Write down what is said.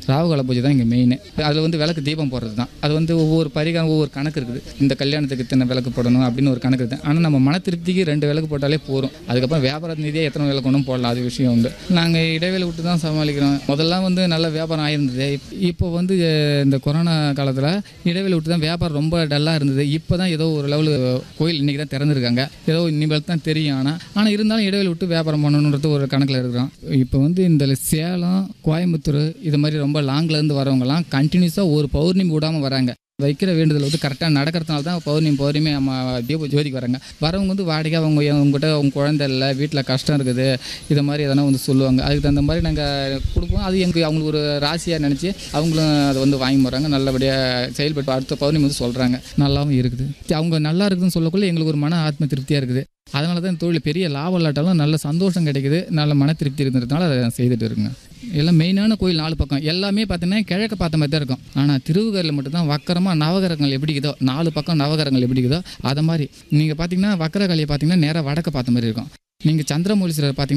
ராகுகால பூஜை தான் இங்கே மெயின் அதில் வந்து விளக்கு தீபம் போடுறது தான் அது வந்து ஒவ்வொரு பரிகாரம் ஒவ்வொரு கணக்கு இருக்குது இந்த கல்யாணத்துக்கு இத்தனை விளக்கு போடணும் அப்படின்னு ஒரு கணக்கு இருக்குது ஆனால் நம்ம மன திருப்திக்கு ரெண்டு விளக்கு போட்டாலே போதும் அதுக்கப்புறம் வியாபார நிதியாக எத்தனை விளக்கு ஒன்றும் போடலாம் அது விஷயம் உண்டு நாங்கள் இடைவேளை விட்டு தான் சமாளிக்கிறோம் முதல்லாம் வந்து நல்ல வியாபாரம் ஆயிருந்தது இப்- இப்போ வந்து அஹ், இந்த கொரோனா காலத்தில் இடைவேளை விட்டு தான் வியாபாரம் ரொம்ப டல்லாக இருந்தது இப்போ தான் ஏதோ ஒரு லெவலு கோயில் இன்றைக்கி தான் திறந்துருக்காங்க ஏதோ இனிமேல் தான் தெரியும் ஆனால் ஆனால் இருந்தாலும் இடைவேளை விட்டு வியாபாரம் பண்ணணுன்றது ஒரு கணக்கில் இருக்கிறோம் இப்போ வந்து இந்த சேலம் கோயம்புத்தூர் இது மாதிரி ரொம்ப லாங்லேருந்து வரவங்கலாம் கண்டினியூஸாக ஒரு பௌர்ணமி விடாமல் வராங்க வைக்கிற வேண்டுதல் வந்து கரெக்டாக நடக்கிறதுனால தான் பௌர்ணமி பௌர்ணமி நம்ம தீப ஜோதிக்கு வராங்க வரவங்க வந்து வாடகை அவங்க உங்ககிட்ட அவங்க குழந்தை இல்லை வீட்டில் கஷ்டம் இருக்குது இது மாதிரி எதனா வந்து சொல்லுவாங்க அதுக்கு தகுந்த மாதிரி நாங்கள் கொடுப்போம் அது எங்களுக்கு அவங்களுக்கு ஒரு ராசியாக நினச்சி அவங்களும் அதை வந்து வாங்கி போகிறாங்க நல்லபடியாக செயல்பட்டு அடுத்த பௌர்ணமி வந்து சொல்கிறாங்க நல்லாவும் இருக்குது அவங்க நல்லா இருக்குதுன்னு சொல்லக்குள்ள எங்களுக்கு ஒரு மன ஆத்ம திருப்தியாக இருக்குது அதனால தான் இந்த தொழில் பெரிய லாபம் இல்லாட்டாலும் நல்ல சந்தோஷம் கிடைக்குது நல்ல மன திருப்தி இருக்கிறதுனால அதை செய்துட்டு இருக்குங்க எல்லாம் மெயினான கோயில் நாலு பக்கம் எல்லாமே பார்த்தீங்கன்னா கிழக்க பார்த்த மாதிரி தான் இருக்கும் ஆனால் திருவுகரில் மட்டும்தான் வக்கரமாக நவகரங்கள் எப்படி இருக்குதோ நாலு பக்கம் நவகரங்கள் எப்படி இருக்குதோ அதை மாதிரி நீங்கள் பார்த்தீங்கன்னா வக்கரகாளியை பார்த்தீங்கன்னா நேராக வடக்க பார்த்த மாதிரி இருக்கும் நீங்கள் சந்திரமௌலீஸ்வரர் பார்த்தீங்கன்னா